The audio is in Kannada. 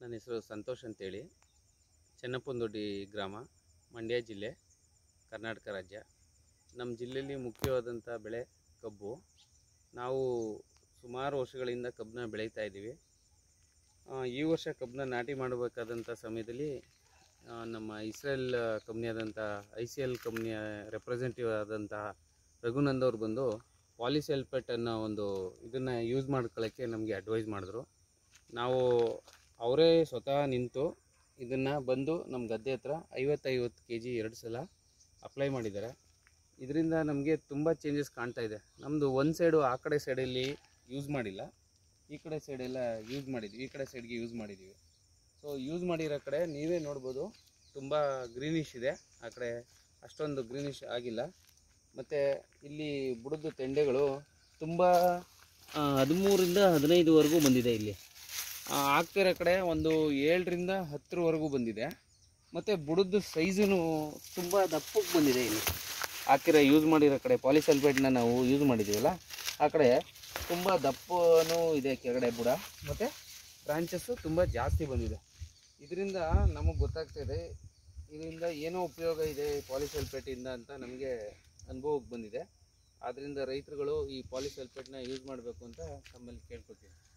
ನನ್ನ ಹೆಸರು ಸಂತೋಷ್ ಅಂತೇಳಿ ಚೆನ್ನಪ್ಪನದೊಡ್ಡಿ ಗ್ರಾಮ ಮಂಡ್ಯ ಜಿಲ್ಲೆ ಕರ್ನಾಟಕ ರಾಜ್ಯ ನಮ್ಮ ಜಿಲ್ಲೆಯಲ್ಲಿ ಮುಖ್ಯವಾದಂಥ ಬೆಳೆ ಕಬ್ಬು ನಾವು ಸುಮಾರು ವರ್ಷಗಳಿಂದ ಕಬ್ಬನ್ನ ಬೆಳೀತಾ ಇದ್ದೀವಿ ಆ, ಈ ವರ್ಷ ಕಬ್ಬನ್ನ ನಾಟಿ ಮಾಡಬೇಕಾದಂಥ ಸಮಯದಲ್ಲಿ ಆ, ನಮ್ಮ ಇಸ್ರೇಲ್ ಕಂಪ್ನಿಯಾದಂಥ ಐ ಸಿ ಎಲ್ ಕಂಪ್ನಿಯ ರೆಪ್ರೆಸೆಂಟೇಟಿವ್ ಆದಂಥ ರಘುನಂದ್ ಅವ್ರು ಬಂದು ಪಾಲಿಸೆಲ್ಪೆಟ್ ಅನ್ನೋ ಒಂದು ಇದನ್ನು ಯೂಸ್ ಮಾಡ್ಕೊಳ್ಳೋಕ್ಕೆ ನಮಗೆ ಅಡ್ವೈಸ್ ಮಾಡಿದ್ರು ನಾವು ಅವರೇ ಸ್ವತಃ ನಿಂತು ಇದನ್ನು ಬಂದು ನಮ್ಮ ಗದ್ದೆ ಹತ್ರ ಐವತ್ತೈವತ್ತು ಕೆ ಜಿ ಎರಡು ಸಲ ಅಪ್ಲೈ ಮಾಡಿದ್ದಾರೆ ಇದರಿಂದ ನಮಗೆ ತುಂಬ ಚೇಂಜಸ್ ಕಾಣ್ತಾ ಇದೆ ನಮ್ಮದು ಒಂದು ಸೈಡು ಆ ಕಡೆ ಸೈಡಲ್ಲಿ ಯೂಸ್ ಮಾಡಿಲ್ಲ ಈ ಕಡೆ ಸೈಡೆಲ್ಲ ಯೂಸ್ ಮಾಡಿದ್ವಿ ಈ ಕಡೆ ಸೈಡ್ಗೆ ಯೂಸ್ ಮಾಡಿದ್ದೀವಿ ಸೊ ಯೂಸ್ ಮಾಡಿರೋ ಕಡೆ ನೀವೇ ನೋಡ್ಬೋದು ತುಂಬ ಗ್ರೀನಿಶ್ ಇದೆ ಆ ಕಡೆ ಅಷ್ಟೊಂದು ಗ್ರೀನಿಶ್ ಆಗಿಲ್ಲ ಮತ್ತು ಇಲ್ಲಿ ಬುಡದ ತೆಂಡೆಗಳು ತುಂಬ ಹದಿಮೂರಿಂದ ಹದಿನೈದುವರೆಗೂ ಬಂದಿದೆ ಇಲ್ಲಿ ಆ, ಆಗ್ತಿರೋ ಕಡೆ ಒಂದು ಏಳರಿಂದ ಹತ್ತರವರೆಗೂ ಬಂದಿದೆ ಮತ್ತು ಬುಡದ ಸೈಜೂ ತುಂಬ ದಪ್ಪಕ್ಕೆ ಬಂದಿದೆ ಇಲ್ಲಿ ಹಾಕಿರೋ ಯೂಸ್ ಮಾಡಿರೋ ಕಡೆ ಪಾಲಿಸಲ್ಫೇಟ್ನ ನಾವು ಯೂಸ್ ಮಾಡಿದ್ದೀವಲ್ಲ ಆ ಕಡೆ ತುಂಬ ದಪ್ಪನೂ ಇದೆ ಕೆಳಗಡೆ ಬುಡ ಮತ್ತು ಬ್ರಾಂಚಸ್ಸು ತುಂಬ ಜಾಸ್ತಿ ಬಂದಿದೆ ಇದರಿಂದ ನಮಗೆ ಗೊತ್ತಾಗ್ತಿದೆ ಇದರಿಂದ ಏನೋ ಉಪಯೋಗ ಇದೆ ಪಾಲಿಸಲ್ಫೇಟಿಂದ ಅಂತ ನಮಗೆ ಅನುಭವಕ್ಕೆ ಬಂದಿದೆ ಆದ್ದರಿಂದ ರೈತರುಗಳು ಈ ಪಾಲಿಸಲ್ಫೇಟ್ನ ಯೂಸ್ ಮಾಡಬೇಕು ಅಂತ ತಮ್ಮಲ್ಲಿ ಕೇಳ್ಕೊತೀನಿ